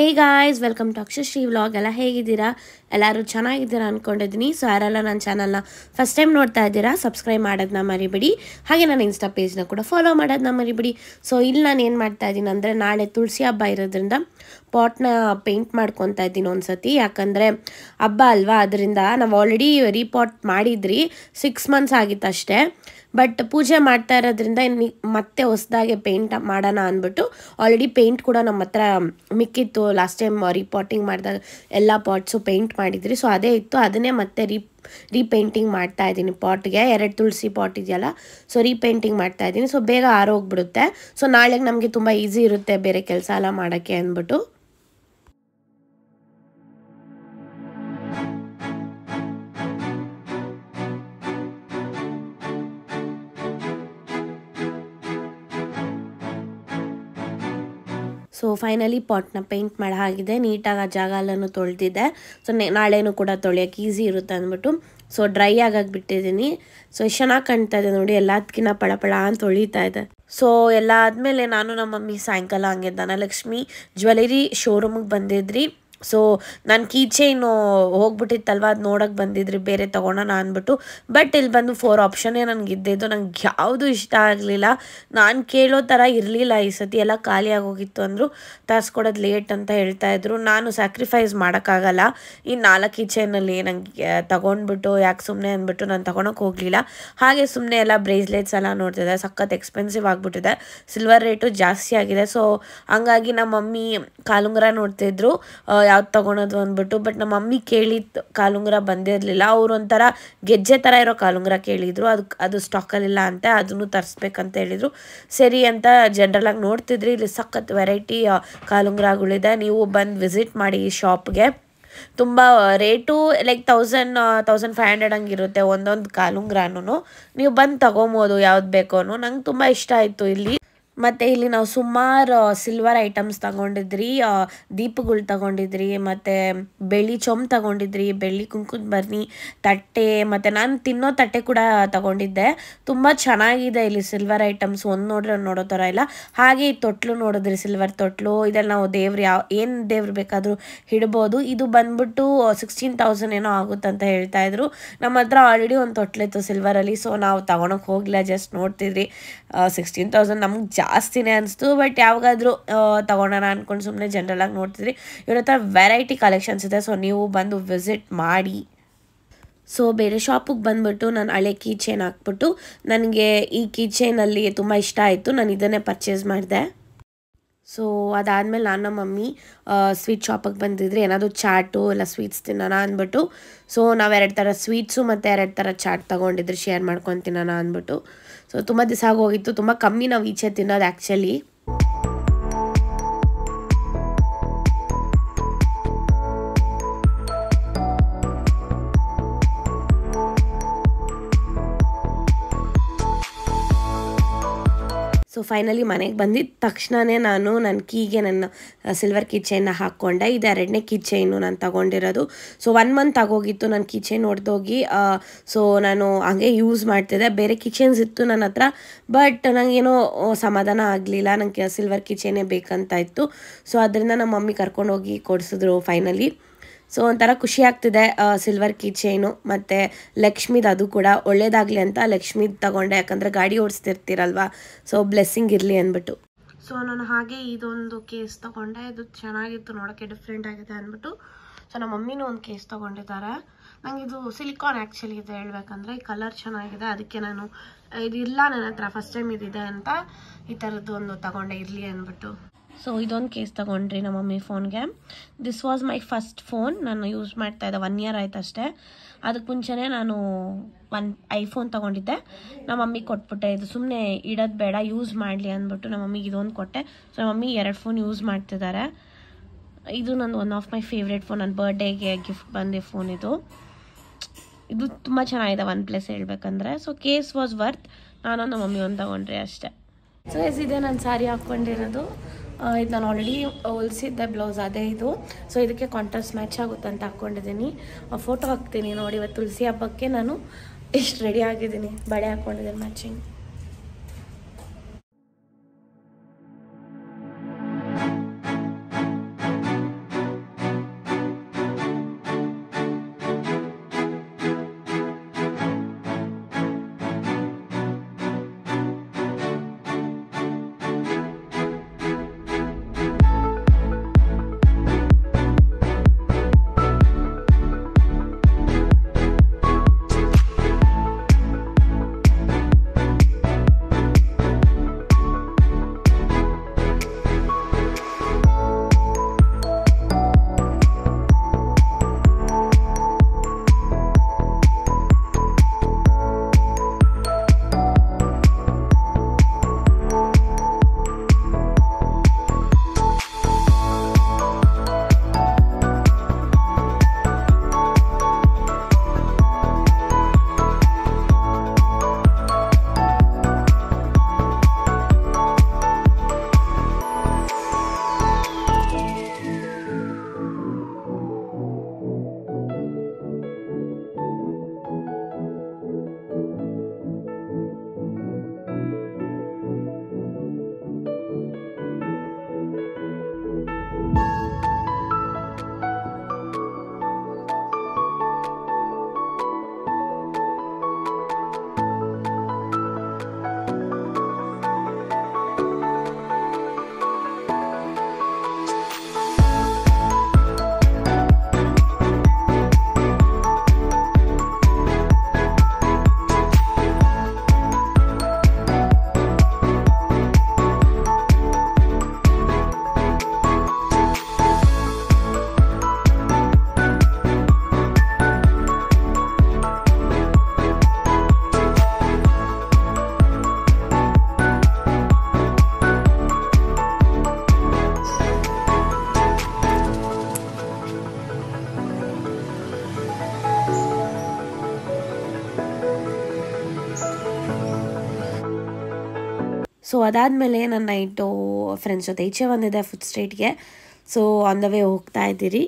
hey guys welcome to Akshashree vlog ಎಲ್ಲ ಹೇಗಿದ್ದೀರಾ ಎಲ್ಲರೂ ಚೆನ್ನಾಗಿದ್ದೀರಾ ಅಂದ್ಕೊಂಡಿದ್ದೀನಿ ಸೊ ಯಾರೆಲ್ಲ ನನ್ನ ಚಾನಲ್ನ ಫಸ್ಟ್ ಟೈಮ್ ನೋಡ್ತಾ ಇದ್ದೀರಾ ಸಬ್ಸ್ಕ್ರೈಬ್ ಮಾಡೋದನ್ನ ಮರಿಬೇಡಿ ಹಾಗೆ ನನ್ನ ಇನ್ಸ್ಟಾ ಪೇಜ್ನ ಕೂಡ ಫಾಲೋ ಮಾಡೋದನ್ನ ಮರಿಬೇಡಿ ಸೊ ಇಲ್ಲಿ ನಾನು ಏನು ಮಾಡ್ತಾ ಇದ್ದೀನಿ ಅಂದರೆ ನಾಳೆ ತುಳಸಿ ಹಬ್ಬ ಇರೋದ್ರಿಂದ ಪಾಟ್ನ ಪೇಂಟ್ ಮಾಡ್ಕೊತಾ ಇದ್ದೀನಿ ಒಂದ್ಸತಿ ಯಾಕಂದರೆ ಹಬ್ಬ ಅಲ್ವಾ ಅದರಿಂದ ನಾವು ಆಲ್ರೆಡಿ ರೀಪಾಟ್ ಮಾಡಿದ್ರಿ ಸಿಕ್ಸ್ ಮಂತ್ಸ್ ಆಗಿತ್ತು ಅಷ್ಟೇ ಬಟ್ ಪೂಜೆ ಮಾಡ್ತಾ ಇರೋದ್ರಿಂದ ಇನ್ನು ಮತ್ತೆ ಹೊಸದಾಗಿ ಪೇಂಟ್ ಮಾಡೋಣ ಅಂದ್ಬಿಟ್ಟು ಆಲ್ರೆಡಿ ಪೇಂಟ್ ಕೂಡ ನಮ್ಮ ಹತ್ರ ಮಿಕ್ಕಿತ್ತು ಲಾಸ್ಟ್ ಟೈಮ್ ರಿಪಾಟಿಂಗ್ ಮಾಡಿದಾಗ ಎಲ್ಲ ಪಾಟ್ಸು ಪೇಂಟ್ ಮಾಡಿದ್ರಿ ಸೊ ಅದೇ ಇತ್ತು ಅದನ್ನೇ ಮತ್ತೆ ರೀ ರೀಪೇಂಟಿಂಗ್ ಮಾಡ್ತಾ ಇದ್ದೀನಿ ಪಾಟ್ಗೆ ಎರಡು ತುಳಸಿ ಪಾಟ್ ಇದೆಯಲ್ಲ ಸೊ ರೀಪೇಂಟಿಂಗ್ ಮಾಡ್ತಾ ಇದ್ದೀನಿ ಸೊ ಬೇಗ ಆರೋಗ್ಬಿಡುತ್ತೆ ಸೊ ನಾಳೆಗೆ ನಮಗೆ ತುಂಬ ಈಸಿ ಇರುತ್ತೆ ಬೇರೆ ಕೆಲಸ ಎಲ್ಲ ಮಾಡೋಕ್ಕೆ ಅಂದ್ಬಿಟ್ಟು ಸೊ ಫೈನಲಿ ಪಾಟ್ನ ಪೇಂಟ್ ಮಾಡಿ ಆಗಿದೆ ನೀಟಾಗಿ ಆ ಜಾಗ ಎಲ್ಲನೂ ತೊಳೆದಿದ್ದೆ ಸೊ ನಾಳೆನೂ ಕೂಡ ತೊಳೆಯೋಕೆ ಈಸಿ ಇರುತ್ತೆ ಅಂದ್ಬಿಟ್ಟು ಸೊ ಡ್ರೈ ಆಗಾಗಿ ಬಿಟ್ಟಿದ್ದೀನಿ ಸೊ ಎಷ್ಟು ಚೆನ್ನಾಗಿ ಕಾಣ್ತಾ ಇದೆ ನೋಡಿ ಎಲ್ಲದಕ್ಕಿಂತ ಪಳ ಪಳ ಅಂತ ತೊಳಿತಾ ಇದೆ ಸೊ ಎಲ್ಲ ಆದಮೇಲೆ ನಾನು ನಮ್ಮ ಮಮ್ಮಿ ಸಾಯಂಕಾಲ ಹಂಗೆ ಧನಲಕ್ಷ್ಮಿ ಜ್ಯುವೆಲರಿ ಶೋರೂಮಿಗೆ ಬಂದಿದ್ರಿ ಸೊ ನಾನು ಕೀ ಚೈನು ಹೋಗ್ಬಿಟ್ಟಿತ್ತಲ್ವ ಅದು ನೋಡೋಕೆ ಬಂದಿದ್ರಿ ಬೇರೆ ತೊಗೊಳೋಣ ಅಂದ್ಬಿಟ್ಟು ಬಟ್ ಇಲ್ಲಿ ಬಂದು ಫೋರ್ ಆಪ್ಷನ್ನೇ ನನಗೆ ಇದ್ದಿದ್ದು ನಂಗೆ ಯಾವುದು ಇಷ್ಟ ಆಗಲಿಲ್ಲ ನಾನು ಕೇಳೋ ಥರ ಇರಲಿಲ್ಲ ಈ ಸತಿ ಎಲ್ಲ ಖಾಲಿ ಆಗೋಗಿತ್ತು ಅಂದರು ತರಿಸ್ಕೊಡೋದು ಲೇಟ್ ಅಂತ ಹೇಳ್ತಾ ಇದ್ರು ನಾನು ಸ್ಯಾಕ್ರಿಫೈಸ್ ಮಾಡೋಕ್ಕಾಗಲ್ಲ ಈ ನಾಲ್ಕು ಕೀ ಚೈನಲ್ಲಿ ನನಗೆ ತೊಗೊಂಡ್ಬಿಟ್ಟು ಯಾಕೆ ಸುಮ್ಮನೆ ಅಂದ್ಬಿಟ್ಟು ನಾನು ತೊಗೊಳಕ್ಕೆ ಹೋಗಲಿಲ್ಲ ಹಾಗೆ ಸುಮ್ಮನೆ ಎಲ್ಲ ಬ್ರೇಸ್ಲೆಟ್ಸ್ ಎಲ್ಲ ನೋಡ್ತಿದ್ದೆ ಸಖತ್ ಎಕ್ಸ್ಪೆನ್ಸಿವ್ ಆಗಿಬಿಟ್ಟಿದೆ ಸಿಲ್ವರ್ ರೇಟು ಜಾಸ್ತಿ ಆಗಿದೆ ಸೊ ಹಂಗಾಗಿ ನಮ್ಮ ಮಮ್ಮಿ ಕಾಲುಂಗ್ರ ನೋಡ್ತಿದ್ರು ಯಾವ್ದು ತೊಗೊಳೋದು ಅಂದ್ಬಿಟ್ಟು ಬಟ್ ನಮ್ಮ ಮಮ್ಮಿ ಕೇಳಿದ್ದು ಕಾಲುಂಗ್ರ ಬಂದಿರಲಿಲ್ಲ ಅವ್ರು ಒಂಥರ ಗೆಜ್ಜೆ ಥರ ಇರೋ ಕಾಲುಂಗ್ರ ಕೇಳಿದರು ಅದು ಅದು ಸ್ಟಾಕಲ್ಲಿಲ್ಲ ಅಂತ ಅದನ್ನು ತರಿಸ್ಬೇಕಂತ ಹೇಳಿದರು ಸರಿ ಅಂತ ಜನ್ರಲಾಗಿ ನೋಡ್ತಿದ್ರಿ ಇಲ್ಲಿ ಸಖತ್ ವೆರೈಟಿ ಕಾಲುಂಗ್ರಗಳಿದೆ ನೀವು ಬಂದು ವಿಸಿಟ್ ಮಾಡಿ ಈ ಶಾಪ್ಗೆ ತುಂಬ rate like thousand thousand five hundred ಹಂಗಿರುತ್ತೆ ಒಂದೊಂದು ಕಾಲುಂಗ್ರಾನು ನೀವು ಬಂದು ತೊಗೊಬೋದು ಯಾವ್ದು ಬೇಕೋ ನಂಗೆ ತುಂಬ ಇಷ್ಟ ಆಯಿತು ಇಲ್ಲಿ ಮತ್ತು ಇಲ್ಲಿ ನಾವು ಸುಮಾರು ಸಿಲ್ವರ್ ಐಟಮ್ಸ್ ತಗೊಂಡಿದ್ರಿ ದೀಪಗಳು ತಗೊಂಡಿದ್ರಿ ಮತ್ತು ಬೆಳ್ಳಿ ಚೊಂಬು ತಗೊಂಡಿದ್ರಿ ಬೆಳ್ಳಿ ಕುಂಕುಮ ಬರ್ನಿ ತಟ್ಟೆ ಮತ್ತು ನಾನು ತಿನ್ನೋ ತಟ್ಟೆ ಕೂಡ ತಗೊಂಡಿದ್ದೆ ತುಂಬ ಚೆನ್ನಾಗಿದೆ ಇಲ್ಲಿ ಸಿಲ್ವರ್ ಐಟಮ್ಸ್ ಒಂದು ನೋಡ್ರೆ ಒಂದು ನೋಡೋ ಥರ ಇಲ್ಲ ಹಾಗೆ ಈ ತೊಟ್ಲು ನೋಡಿದ್ರಿ ಸಿಲ್ವರ್ ತೊಟ್ಲು ಇದೆಲ್ಲ ನಾವು ದೇವ್ರು ಯಾವ ಏನು ದೇವ್ರು ಬೇಕಾದರೂ ಹಿಡ್ಬೋದು ಇದು ಬಂದ್ಬಿಟ್ಟು ಸಿಕ್ಸ್ಟೀನ್ ತೌಸಂಡ್ ಏನೋ ಆಗುತ್ತೆ ಅಂತ ಹೇಳ್ತಾ ಇದ್ರು ನಮ್ಮ ಹತ್ರ ಆಲ್ರೆಡಿ ಒಂದು ತೊಟ್ಲಿತ್ತು ಸಿಲ್ವರಲ್ಲಿ ಸೊ ನಾವು ತಗೊಳಕ್ಕೆ ಹೋಗಿಲ್ಲ ಜಸ್ಟ್ ನೋಡ್ತಿದ್ರಿ ಸಿಕ್ಸ್ಟೀನ್ ತೌಸಂಡ್ ನಮ್ಗೆ ಜಾಸ್ತಿನೇ ಅನಿಸ್ತು ಬಟ್ ಯಾವಾಗಾದರೂ ತೊಗೊಳೋಣ ಅಂದ್ಕೊಂಡು ಸುಮ್ಮನೆ ಜನರಲಾಗಿ ನೋಡ್ತಿದ್ರಿ ಇವ್ರ ಹತ್ರ ವೆರೈಟಿ ಕಲೆಕ್ಷನ್ಸ್ ಇದೆ ಸೊ ನೀವು ಬಂದು ವಿಸಿಟ್ ಮಾಡಿ ಸೊ ಬೇರೆ ಶಾಪಿಗೆ ಬಂದುಬಿಟ್ಟು ನಾನು ಹಳೆ ಕೀ ಚೈನ್ ಹಾಕ್ಬಿಟ್ಟು ನನಗೆ ಈ ಕೀ ಚೈನಲ್ಲಿ ತುಂಬ ಇಷ್ಟ ಆಯಿತು ನಾನು ಇದನ್ನೇ ಪರ್ಚೇಸ್ ಮಾಡಿದೆ ಸೊ ಅದಾದಮೇಲೆ ನಾನು ನಮ್ಮ ಮಮ್ಮಿ ಸ್ವೀಟ್ ಶಾಪಿಗೆ ಬಂದಿದ್ರೆ ಏನಾದರೂ ಚಾಟು ಇಲ್ಲ ಸ್ವೀಟ್ಸ್ ತಿನ್ನೋಣ ಅಂದ್ಬಿಟ್ಟು ಸೊ ನಾವು ಎರಡು ಥರ ಸ್ವೀಟ್ಸು ಮತ್ತು ಎರಡು ಥರ ಚಾಟ್ ತೊಗೊಂಡಿದ್ರೆ ಶೇರ್ ಮಾಡ್ಕೊಂಡು ತಿನ್ನೋಣ ಅಂದ್ಬಿಟ್ಟು ಸೊ ತುಂಬ ದಿವಸ ಆಗೋಗಿತ್ತು ತುಂಬ ಕಮ್ಮಿ ನಾವು ಈಚೆ ತಿನ್ನೋದು ಆ್ಯಕ್ಚುಲಿ ಸೊ ಫೈನಲಿ ಮನೆಗೆ ಬಂದಿದ್ದ ತಕ್ಷಣವೇ ನಾನು ನನ್ನ ಕೀಗೆ ನನ್ನ ಸಿಲ್ವರ್ ಕೀ ಚೈನ್ನ ಹಾಕ್ಕೊಂಡೆ ಇದು ಎರಡನೇ ಕೀ ಚೈನು ನಾನು ತಗೊಂಡಿರೋದು ಸೊ ಒನ್ ಮಂತ್ ಆಗೋಗಿತ್ತು ನನ್ನ ಕೀ ಚೈನ್ ಹೊಡೆದೋಗಿ ಸೊ ನಾನು ಹಂಗೆ ಯೂಸ್ ಮಾಡ್ತಿದ್ದೆ ಬೇರೆ ಕಿಚನ್ಸ್ ಇತ್ತು ನನ್ನ ಹತ್ರ ಬಟ್ ನನಗೇನೋ ಸಮಾಧಾನ ಆಗಲಿಲ್ಲ ನನಗೆ ಸಿಲ್ವರ್ ಕೀ ಚೈನೇ ಬೇಕಂತ ಇತ್ತು ಸೊ ಅದರಿಂದ ನಮ್ಮ ಮಮ್ಮಿ ಕರ್ಕೊಂಡೋಗಿ ಕೊಡಿಸಿದ್ರು ಫೈನಲಿ ಸೊ ಒಂಥರ ಖುಷಿ ಆಗ್ತಿದೆ ಸಿಲ್ವರ್ ಕೀ ಚೈನು ಮತ್ತು ಲಕ್ಷ್ಮಿದು ಅದು ಕೂಡ ಒಳ್ಳೇದಾಗಲಿ ಅಂತ ಲಕ್ಷ್ಮಿದು ತಗೊಂಡೆ ಯಾಕಂದರೆ ಗಾಡಿ ಓಡಿಸ್ತಿರ್ತೀರಲ್ವ ಸೊ ಬ್ಲೆಸ್ಸಿಂಗ್ ಇರಲಿ ಅಂದ್ಬಿಟ್ಟು ಸೊ ನಾನು ಹಾಗೆ ಇದೊಂದು ಕೇಸ್ ತೊಗೊಂಡೆ ಇದು ಚೆನ್ನಾಗಿತ್ತು ನೋಡೋಕ್ಕೆ ಡಿಫ್ರೆಂಟ್ ಆಗಿದೆ ಅಂದ್ಬಿಟ್ಟು ಸೊ ನಮ್ಮ ಮಮ್ಮಿನೂ ಒಂದು ಕೇಸ್ ತೊಗೊಂಡಿದ್ದಾರೆ ನಂಗೆ ಇದು ಸಿಲಿಕಾನ್ ಆ್ಯಕ್ಚುಲಿ ಇದೆ ಹೇಳ್ಬೇಕಂದ್ರೆ ಈ ಕಲರ್ ಚೆನ್ನಾಗಿದೆ ಅದಕ್ಕೆ ನಾನು ಇದು ಇಲ್ಲ ನನ್ನ ಹತ್ರ ಫಸ್ಟ್ ಟೈಮ್ ಇದಿದೆ ಅಂತ ಈ ಥರದ್ದು ಒಂದು ತಗೊಂಡೆ ಇರಲಿ ಅಂದ್ಬಿಟ್ಟು ಸೊ ಇದೊಂದು ಕೇಸ್ ತೊಗೊಂಡ್ರಿ ನಮ್ಮ ಮಮ್ಮಿ ಫೋನ್ಗೆ this was my first phone ನಾನು ಯೂಸ್ ಮಾಡ್ತಾ ಇದ್ದೆ ಒನ್ ಇಯರ್ ಆಯ್ತು ಅಷ್ಟೇ ಅದಕ್ಕೆ ಮುಂಚೆನೇ ನಾನು ಒನ್ ಐಫೋನ್ ತೊಗೊಂಡಿದ್ದೆ ನಮ್ಮ ಮಮ್ಮಿಗೆ ಕೊಟ್ಬಿಟ್ಟೆ ಇದು ಸುಮ್ಮನೆ ಇಡೋದು ಬೇಡ ಯೂಸ್ ಮಾಡಲಿ ಅಂದ್ಬಿಟ್ಟು ನಮ್ಮ ಮಮ್ಮಿಗೆ ಇದೊಂದು ಕೊಟ್ಟೆ ಸೊ ನಮ್ಮ ಮಮ್ಮಿ ಎರಡು ಫೋನ್ ಯೂಸ್ ಮಾಡ್ತಿದ್ದಾರೆ ಇದು ನಂದು one of my favourite phone ನನ್ನ ಬರ್ಡೇಗೆ ಗಿಫ್ಟ್ ಬಂದೆ ಫೋನ್ ಇದು ಇದು ತುಂಬ ಚೆನ್ನಾಗಿದೆ ಒನ್ ಪ್ಲಸ್ ಹೇಳ್ಬೇಕಂದ್ರೆ ಸೊ ಕೇಸ್ ವಾಸ್ ವರ್ತ್ ನಾನು ನಮ್ಮ ಮಮ್ಮಿ ಒಂದು ತೊಗೊಂಡ್ರೆ ಅಷ್ಟೇ ಸೊ ಎಸ್ ಇದೆ ನಾನು ಸಾರಿ ಹಾಕ್ಕೊಂಡಿರೋದು ಇದು ನಾನು ಆಲ್ರೆಡಿ ಹೊಲ್ಸಿದ್ದೆ ಬ್ಲೌಸ್ ಅದೇ ಇದು ಸೊ ಇದಕ್ಕೆ ಕಾಂಟ್ರಾಸ್ಟ್ ಮ್ಯಾಚ್ ಆಗುತ್ತೆ ಅಂತ ಹಾಕ್ಕೊಂಡಿದ್ದೀನಿ ಫೋಟೋ ಹಾಕ್ತೀನಿ ನೋಡಿ ಇವತ್ತು ತುಳಸಿ ಹಬ್ಬಕ್ಕೆ ನಾನು ಎಷ್ಟು ರೆಡಿ ಆಗಿದ್ದೀನಿ ಬಳೆ ಹಾಕ್ಕೊಂಡಿದ್ದೀನಿ ಮ್ಯಾಚಿಂಗ್ ಸೊ ಅದಾದಮೇಲೆ ನನ್ನ ನೈಟು ಫ್ರೆಂಡ್ಸ್ ಜೊತೆ ಈಚೆ ಬಂದಿದ್ದೆ ಫುಡ್ ಸ್ಟ್ರೀಟ್ಗೆ ಸೊ ಆನ್ ದ ವೇ ಹೋಗ್ತಾ ಇದ್ದೀರಿ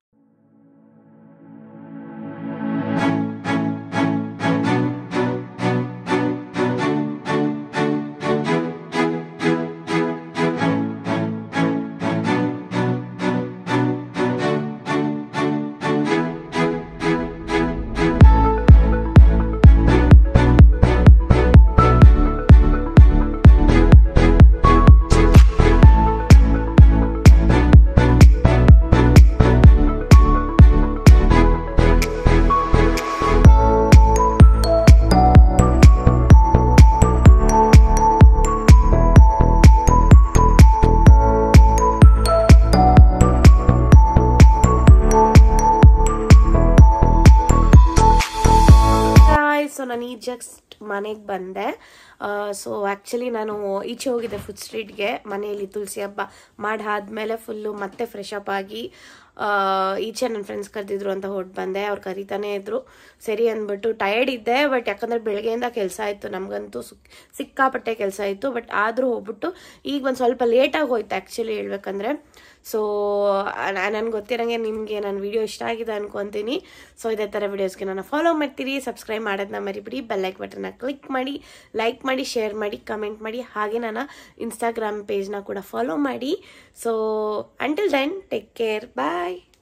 ಹಾಯ್ ಸೊ ನಾನು ಈ ಜಸ್ಟ್ ಮನೆಗೆ ಬಂದೆ ಸೊ ಆ್ಯಕ್ಚುಲಿ ನಾನು ಈಚೆ ಹೋಗಿದ್ದೆ ಫುಡ್ ಸ್ಟ್ರೀಟ್ಗೆ ಮನೆಯಲ್ಲಿ ತುಳಸಿ ಹಬ್ಬ ಮಾಡಿ ಆದ್ಮೇಲೆ ಫುಲ್ಲು ಮತ್ತೆ ಫ್ರೆಶ್ ಅಪ್ ಆಗಿ ಆ, ಈಚೆ ನನ್ನ ಫ್ರೆಂಡ್ಸ್ ಕರೆದಿದ್ರು ಅಂತ ಹೊಟ್ಟು ಬಂದೆ ಅವ್ರು ಕರಿತಾನೆ ಇದ್ರು ಸರಿ ಅಂದ್ಬಿಟ್ಟು ಟಯರ್ಡ್ ಇದ್ದೆ ಬಟ್ ಯಾಕಂದ್ರೆ ಬೆಳಗ್ಗೆಯಿಂದ ಕೆಲಸ ಇತ್ತು ನಮಗಂತೂ ಸುಕ್- ಸಿಕ್ಕಾಪಟ್ಟೆ ಕೆಲಸ ಇತ್ತು ಬಟ್ ಆದರೂ ಹೋಗ್ಬಿಟ್ಟು ಈಗ ಒಂದು ಸ್ವಲ್ಪ ಲೇಟಾಗಿ ಹೋಯ್ತು ಆ್ಯಕ್ಚುಲಿ ಹೇಳ್ಬೇಕಂದ್ರೆ ಸೊ ನನಗೆ ಗೊತ್ತಿರಂಗೆ ನಿಮಗೆ ನನ್ನ ವಿಡಿಯೋ ಇಷ್ಟ ಆಗಿದೆ ಅನ್ಕೊತೀನಿ ಸೊ ಇದೇ ಥರ ವಿಡಿಯೋಸ್ಗೆ ನಾನು ಫಾಲೋ ಮಾಡ್ತೀರಿ ಸಬ್ಸ್ಕ್ರೈಬ್ ಮಾಡೋದನ್ನ ಮರಿಬಿಡಿ ಬೆಲ್ಲೈಕ್ ಬಟನ್ನ ಕ್ಲಿಕ್ ಮಾಡಿ ಲೈಕ್ ಮಾಡಿ ಶೇರ್ ಮಾಡಿ ಕಮೆಂಟ್ ಮಾಡಿ ಹಾಗೆ ನನ್ನ ಇನ್ಸ್ಟಾಗ್ರಾಮ್ ಪೇಜ್ನ ಕೂಡ ಫಾಲೋ ಮಾಡಿ so until then take care ಬಾಯ್